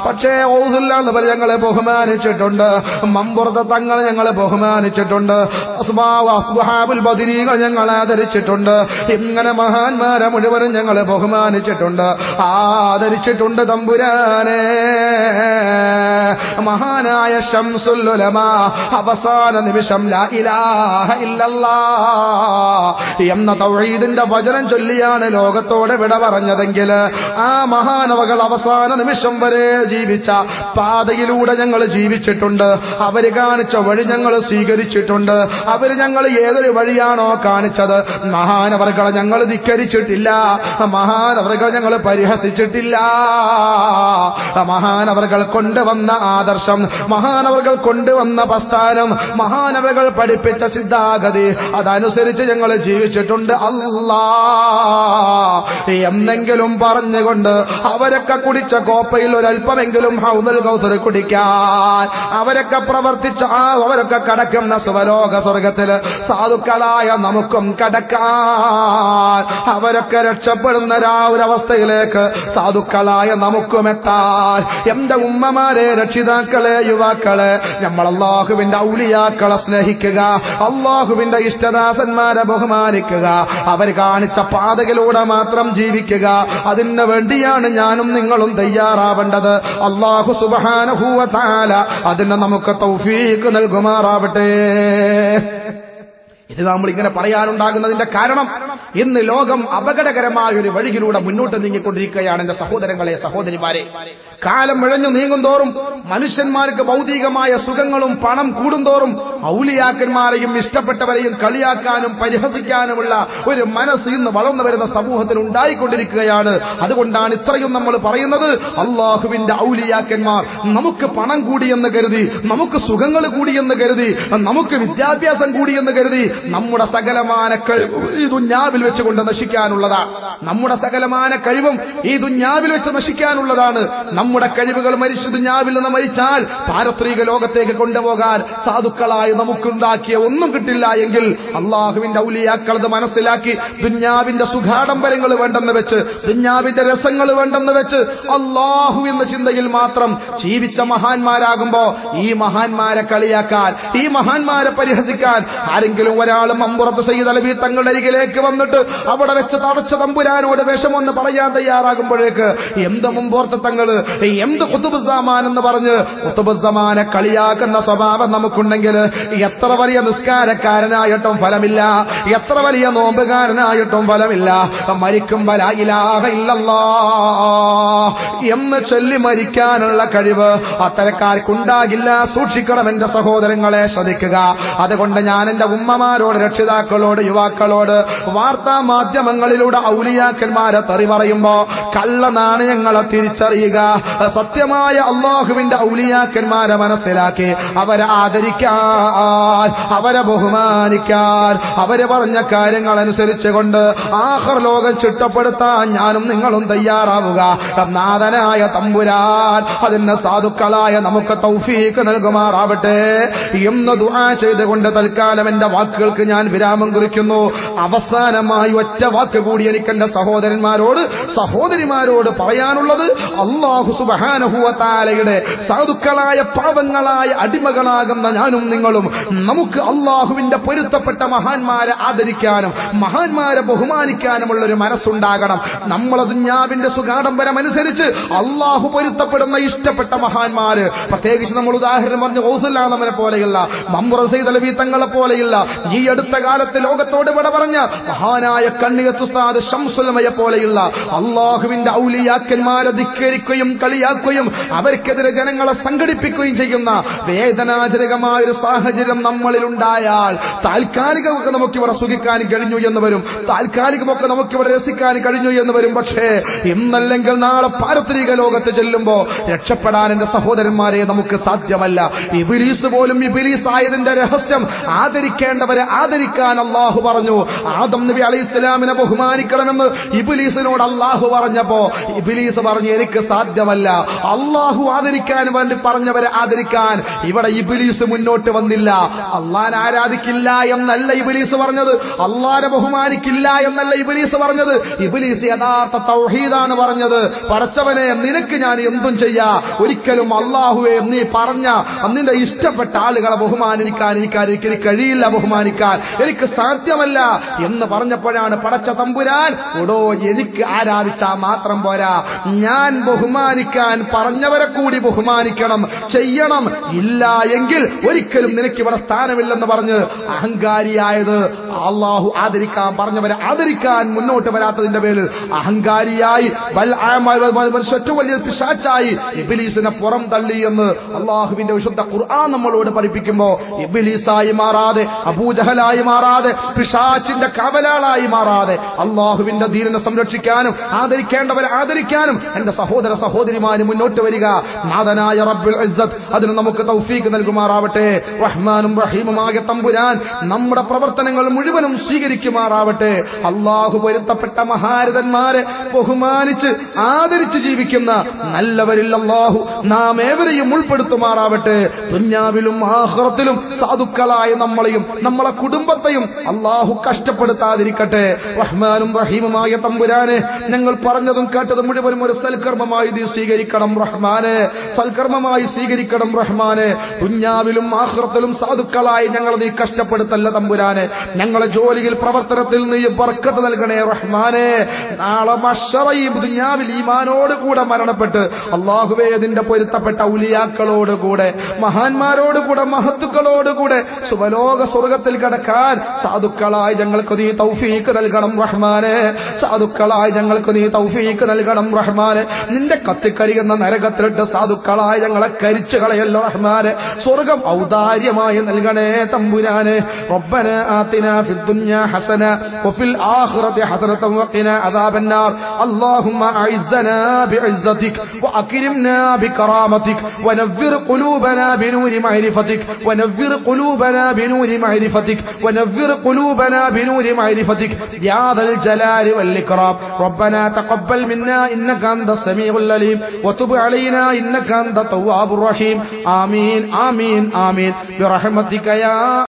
പക്ഷേ ഔസുല്ലാന്നവർ ഞങ്ങളെ ബഹുമാനിച്ചിട്ടുണ്ട് മമ്പുറത്തെ തങ്ങൾ ഞങ്ങളെ ബഹുമാനിച്ചിട്ടുണ്ട് അസ്മാവ് അസ്ബഹാബുൽ ബദിരീകൾ ഞങ്ങൾ ആദരിച്ചിട്ടുണ്ട് ഇങ്ങനെ മഹാന്മാരെ മുഴുവനും ഞങ്ങൾ ബഹുമാനിച്ചിട്ടുണ്ട് ആദരിച്ചിട്ടുണ്ട് തമ്പുരാനെ മഹാനായ ഷംസുല്ലുലമ അവസാന നിമിഷം ലാ ഇലാഹ ഇല്ലല്ലാ എന്ന തൗഹീദിന്റെ വചനം ചൊല്ലിയാണ് ലോകത്തോടെ വിട പറഞ്ഞതെങ്കിൽ ആ മഹാനവകൾ അവസാന നിമിഷം വരെ ജീവിച്ച പാതയിലൂടെ ഞങ്ങൾ ജീവിച്ചിട്ടുണ്ട് അവര് കാണിച്ച വഴി ഞങ്ങൾ സ്വീകരിച്ചിട്ടുണ്ട് അവര് ഞങ്ങൾ ഏതൊരു വഴിയാണോ കാണിച്ചത് മഹാനവർകളെ ഞങ്ങൾ ധിക്കരിച്ചിട്ടില്ല മഹാനവർകൾ ഞങ്ങൾ പരിഹസിച്ചിട്ടില്ല മഹാനവർകൾ കൊണ്ടുവന്ന ആദർശം മഹാനവർകൾ കൊണ്ടുവന്ന പ്രസ്ഥാനം മഹാനവകൾ പഠിപ്പിച്ച സിദ്ധാഗതി അതനുസരിച്ച് ഞങ്ങൾ ജീവിച്ചിട്ടുണ്ട് അല്ലാ എന്നെങ്കിലും പറഞ്ഞുകൊണ്ട് അവരൊക്കെ കുടിച്ച കോപ്പയിൽ ഒരല്പമെങ്കിലും ഹൗദൽ കൗസർ കുടിക്കാൻ അവരൊക്കെ പ്രവർത്തിച്ച ആ അവരൊക്കെ കടക്കുന്ന സുവലോക സ്വർഗത്തില് സാധുക്കളായ നമുക്കും കടക്കാൻ അവരൊക്കെ രക്ഷപ്പെടുന്ന ആ ഒരു അവസ്ഥയിലേക്ക് സാധുക്കളായ നമുക്കും എത്താൻ എന്റെ ഉമ്മമാരെ രക്ഷിതാക്കളെ യുവാക്കളെ നമ്മൾ അള്ളാഹുവിന്റെ ഔലിയാക്കളെ സ്നേഹിക്കുക അള്ളാഹുവിന്റെ ഇഷ്ടദാസന്മാരെ ബഹുമാനിക്കുക അവർ കാണിച്ച പാതകളിലൂടെ മാത്രം ജീവിക്കുക അതിനു വേണ്ടിയാണ് ഞാനും നിങ്ങളും തയ്യാറാവേണ്ടത് അള്ളാഹു സുബാനഹൂവ താല അതിന് നമുക്ക് തൗഫീക്ക് നൽകുമാറാവട്ടെ ഇത് നമ്മൾ ഇങ്ങനെ പറയാനുണ്ടാകുന്നതിന്റെ കാരണം ഇന്ന് ലോകം അപകടകരമായ ഒരു വഴിയിലൂടെ മുന്നോട്ട് നീങ്ങിക്കൊണ്ടിരിക്കുകയാണ് എന്റെ സഹോദരങ്ങളെ സഹോദരിമാരെ കാലം ഇഴഞ്ഞു നീങ്ങുന്തോറും മനുഷ്യന്മാർക്ക് ഭൗതികമായ സുഖങ്ങളും പണം കൂടുന്തോറും ഔലിയാക്കന്മാരെയും ഇഷ്ടപ്പെട്ടവരെയും കളിയാക്കാനും പരിഹസിക്കാനുമുള്ള ഒരു മനസ്സ് ഇന്ന് വളർന്നു വരുന്ന സമൂഹത്തിൽ ഉണ്ടായിക്കൊണ്ടിരിക്കുകയാണ് അതുകൊണ്ടാണ് ഇത്രയും നമ്മൾ പറയുന്നത് അള്ളാഹുവിന്റെ ഔലിയാക്കന്മാർ നമുക്ക് പണം കൂടിയെന്ന് കരുതി നമുക്ക് സുഖങ്ങൾ കൂടിയെന്ന് കരുതി നമുക്ക് വിദ്യാഭ്യാസം കൂടിയെന്ന് കരുതി നമ്മുടെ സകലമാന കഴിവ് ഈ ദുഞ്ഞാവിൽ വെച്ചുകൊണ്ട് നശിക്കാനുള്ളതാണ് നമ്മുടെ സകലമാന കഴിവും ഈ ദുഞ്ഞാവിൽ വെച്ച് നശിക്കാനുള്ളതാണ് നമ്മുടെ കഴിവുകൾ മരിച്ചു ദുഞ്ഞാവിൽ നിന്ന് മരിച്ചാൽ പാരത്രിക ലോകത്തേക്ക് കൊണ്ടുപോകാൻ സാധുക്കളായി നമുക്കുണ്ടാക്കിയ ഒന്നും കിട്ടില്ല എങ്കിൽ അള്ളാഹുവിന്റെ ഔലിയാക്കൾ അത് മനസ്സിലാക്കി ദുഞ്ഞാവിന്റെ സുഖാഡംബരങ്ങൾ വേണ്ടെന്ന് വെച്ച് ദുഞ്ഞാവിന്റെ രസങ്ങൾ വേണ്ടെന്ന് വെച്ച് അള്ളാഹു എന്ന ചിന്തയിൽ മാത്രം ജീവിച്ച മഹാന്മാരാകുമ്പോ ഈ മഹാന്മാരെ കളിയാക്കാൻ ഈ മഹാന്മാരെ പരിഹസിക്കാൻ ആരെങ്കിലും ഒരാൾ മമ്പുറത്ത് സയ്യിദ് അലവി തങ്ങളുടെ അരികിലേക്ക് വന്നിട്ട് അവിടെ വെച്ച് തടച്ച തമ്പുരാനോട് വിഷമൊന്ന് പറയാൻ തയ്യാറാകുമ്പോഴേക്ക് എന്ത് മുമ്പോർത്ത തങ്ങള് എന്ത് കുത്തുബുസമാൻ എന്ന് പറഞ്ഞ് കുത്തുബുസമാനെ കളിയാക്കുന്ന സ്വഭാവം നമുക്കുണ്ടെങ്കിൽ എത്ര വലിയ നിസ്കാരക്കാരനായിട്ടും ഫലമില്ല എത്ര വലിയ നോമ്പുകാരനായിട്ടും ഫലമില്ല മരിക്കും വല ഇലാഹ ഇല്ലല്ലാ എന്ന് ചൊല്ലി മരിക്കാനുള്ള കഴിവ് അത്തരക്കാർക്കുണ്ടാകില്ല സൂക്ഷിക്കണം എന്റെ സഹോദരങ്ങളെ ശ്രദ്ധിക്കുക അതുകൊണ്ട് ഞാൻ എന്റെ ഉമ്മമാരോട് രക്ഷിതാക്കളോട് യുവാക്കളോട് വാർത്താ മാധ്യമങ്ങളിലൂടെ ഔലിയാക്കന്മാരെ തെറി പറയുമ്പോ കള്ള നാണയങ്ങളെ തിരിച്ചറിയുക സത്യമായ അള്ളാഹുവിന്റെ ഔലിയാക്കന്മാരെ മനസ്സിലാക്കി അവരെ ആദരിക്കാൻ അവരെ ബഹുമാനിക്കാൻ അവര് പറഞ്ഞ കാര്യങ്ങൾ അനുസരിച്ചുകൊണ്ട് ആഹർ ലോകം ചിട്ടപ്പെടുത്താൻ ഞാനും നിങ്ങളും തയ്യാറാവുക നാഥനായ തമ്പുരാൻ അതിന് സാധുക്കളായ നമുക്ക് തൗഫീക്ക് നൽകുമാറാവട്ടെ എന്ന് ദുആ ചെയ്തുകൊണ്ട് തൽക്കാലം എന്റെ വാക്കുകൾക്ക് ഞാൻ വിരാമം കുറിക്കുന്നു അവസാനമായി ഒറ്റ വാക്ക് കൂടി എനിക്ക് എന്റെ സഹോദരന്മാരോട് സഹോദരിമാരോട് പറയാനുള്ളത് അള്ളാഹു സുബാനഹുവത്താലയുടെ സാധുക്കളായ പാവങ്ങളായ അടിമകളാകുന്ന ഞാനും നിങ്ങളും നമുക്ക് അള്ളാഹുവിന്റെ പൊരുത്തപ്പെട്ട മഹാന്മാരെ ആദരിക്കാനും മഹാന്മാരെ ബഹുമാനിക്കാനുമുള്ള ഒരു മനസ്സുണ്ടാകണം നമ്മളെ ദുഞ്ഞാവിന്റെ സുഖാഡംബരം അനുസരിച്ച് അള്ളാഹു പൊരുത്തപ്പെടുന്ന ഇഷ്ടപ്പെട്ട മഹാന്മാര് പ്രത്യേകിച്ച് നമ്മൾ ഉദാഹരണം പറഞ്ഞ ഓസുല്ലാമനെ പോലെയുള്ള മമ്പുറ സൈതലവി തങ്ങളെ പോലെയുള്ള ഈ അടുത്ത കാലത്ത് ലോകത്തോട് വിട പറഞ്ഞ മഹാനായ കണ്ണിയത്തുസാദ് ഷംസുലമയെ പോലെയുള്ള അള്ളാഹുവിന്റെ ഔലിയാക്കന്മാരെ ധിക്കരിക്കുകയും കളിയാക്കുകയും അവർക്കെതിരെ ജനങ്ങളെ സംഘടിപ്പിക്കുകയും ചെയ്യുന്ന വേദനാജനകമായ ഒരു സാഹചര്യം നമ്മളിൽ ഉണ്ടായാൽ താൽക്കാലികമൊക്കെ നമുക്ക് ഇവിടെ സുഖിക്കാൻ കഴിഞ്ഞു എന്ന് വരും താൽക്കാലികമൊക്കെ നമുക്ക് ഇവിടെ രസിക്കാൻ കഴിഞ്ഞു എന്ന് വരും പക്ഷേ ഇന്നല്ലെങ്കിൽ നാളെ പാരത്രിക ലോകത്ത് ചെല്ലുമ്പോ രക്ഷപ്പെടാൻ എന്റെ സഹോദരന്മാരെ നമുക്ക് സാധ്യമല്ല ഇബിലീസ് പോലും ഇബിലീസ് ആയതിന്റെ രഹസ്യം ആദരിക്കേണ്ടവരെ ആദരിക്കാൻ അള്ളാഹു പറഞ്ഞു ആദം നബി അലൈഹി ഇസ്ലാമിനെ ബഹുമാനിക്കണമെന്ന് ഇബിലീസിനോട് അള്ളാഹു പറഞ്ഞപ്പോ ഇബിലീസ് പറഞ്ഞു എനിക്ക് സാധ്യമല്ല മാത്രമല്ല അള്ളാഹു ആദരിക്കാൻ വേണ്ടി പറഞ്ഞവരെ ആദരിക്കാൻ ഇവിടെ ഇബിലീസ് മുന്നോട്ട് വന്നില്ല അള്ളാൻ ആരാധിക്കില്ല എന്നല്ല ഇബിലീസ് പറഞ്ഞത് അള്ളാനെ ബഹുമാനിക്കില്ല എന്നല്ല ഇബിലീസ് പറഞ്ഞത് ഇബിലീസ് യഥാർത്ഥ തൗഹീദാണ് പറഞ്ഞത് പടച്ചവനെ നിനക്ക് ഞാൻ എന്തും ചെയ്യാ ഒരിക്കലും അള്ളാഹുവെ നീ പറഞ്ഞ നിന്റെ ഇഷ്ടപ്പെട്ട ആളുകളെ ബഹുമാനിക്കാൻ എനിക്ക് എനിക്ക് കഴിയില്ല ബഹുമാനിക്കാൻ എനിക്ക് സാധ്യമല്ല എന്ന് പറഞ്ഞപ്പോഴാണ് പടച്ച തമ്പുരാൻ ഓടോ എനിക്ക് ആരാധിച്ചാ മാത്രം പോരാ ഞാൻ ബഹുമാനിക്കാൻ പറഞ്ഞവരെ കൂടി ബഹുമാനിക്കണം ചെയ്യണം ഇല്ല എങ്കിൽ ഒരിക്കലും നിനക്ക് ഇവിടെ സ്ഥാനമില്ലെന്ന് പറഞ്ഞ് അഹങ്കാരിയായത് അള്ളാഹു ആദരിക്കാൻ പറഞ്ഞവരെ ആദരിക്കാൻ മുന്നോട്ട് വരാത്തതിന്റെ പേരിൽ അഹങ്കാരിയായി ബൽ- ആ- മനുഷ്യ ഏറ്റവും വലിയ പിശാച്ചായി ഇബിലീസിനെ പുറം തള്ളി എന്ന് അള്ളാഹുവിന്റെ വിശുദ്ധ ഖുർആൻ നമ്മളോട് പഠിപ്പിക്കുമ്പോ ഇബിലീസായി മാറാതെ അബൂജഹലായി മാറാതെ പിശാച്ചിന്റെ കവലാളായി മാറാതെ അള്ളാഹുവിന്റെ ദീനിനെ സംരക്ഷിക്കാനും ആദരിക്കേണ്ടവരെ ആദരിക്കാനും എന്റെ സഹോദര സഹോദരിമാര് മുന്നോട്ട് വരിക നാഥനായ റബ്ബുൽ ഇസ്സത്ത് അതിന് നമുക്ക് തൗഫീക്ക് നൽകുമാറാവട്ടെ റഹ്മാനും റഹീമുമായ തമ്പുരാൻ നമ്മുടെ പ്രവർത്തനങ്ങൾ മുഴുവനും സ്വീകരിക്കുമാറാവട്ടെ അള്ളാഹു പൊരുത്തപ്പെട്ട മഹാരഥന്മാരെ ബഹുമാനിച്ച് ആദരിച്ച് ജീവിക്കുന്ന നല്ലവരിൽ അള്ളാഹു നാം ഏവരെയും ഉൾപ്പെടുത്തുമാറാവട്ടെ ദുഞ്ഞാവിലും ആഹ്റത്തിലും സാധുക്കളായ നമ്മളെയും നമ്മളെ കുടുംബത്തെയും അള്ളാഹു കഷ്ടപ്പെടുത്താതിരിക്കട്ടെ റഹ്മാനും റഹീമുമായ തമ്പുരാനെ ഞങ്ങൾ പറഞ്ഞതും കേട്ടതും മുഴുവനും ഒരു സൽക്കർമ്മമായി നീ സ്വീകരിക്കണം റഹ്മാനെ സൽക്കർമ്മമായി സ്വീകരിക്കണം റഹ്മാനെ ദുഞ്ഞാവിലും ആഹ്റത്തിലും സാധുക്കളായി ഞങ്ങളെ നീ കഷ്ടപ്പെടുത്തല്ല തമ്പുരാനെ ഞങ്ങളെ ജോലിയിൽ പ്രവർത്തനത്തിൽ നീ ബർക്കത്ത് നൽകണേ റഹ്മാനെ നാളെ മഷറയും ദുഞ്ഞാവിൽ ഈമാനോട് കൂടെ മരണപ്പെട്ട് അള്ളാഹുവേ അതിന്റെ പൊരുത്തപ്പെട്ട ഉലിയാക്കളോട് കൂടെ മഹാന്മാരോട് കൂടെ മഹത്തുക്കളോട് കൂടെ സുവലോക സ്വർഗത്തിൽ കിടക്കാൻ സാധുക്കളായി ഞങ്ങൾക്ക് നീ തൗഫീക്ക് നൽകണം റഹ്മാനെ സാധുക്കളായി ഞങ്ങൾക്ക് നീ തൗഫീക്ക് നൽകണം റഹ്മാനെ നിന്റെ കത്തിക്കരിയുന്ന നരകത്തിലിട്ട് സാധുക്കളായി ഞങ്ങളെ കരിച്ചു കളയല്ലോ റഹ്മാനെ സ്വർഗം ഔദാര്യമായി നൽകണേ തമ്പുരാനെ റബ്ബന ആതിന ഫിദ് ദുനിയ ഹസന വഫിൽ ആഖിറതി ഹസനത വഖിന അദാബന്നാർ اللهم أعزنا بعزتك وأكرمنا بكرامتك ونفر قلوبنا بنور معرفتك ونفر قلوبنا بنور معرفتك ونفر قلوبنا بنور معرفتك يا ذا الجلال والإكرام ربنا تقبل منا إنك أنت السميع العليم وتب علينا إنك أنت التواب الرحيم آمين آمين آمين برحمتك يا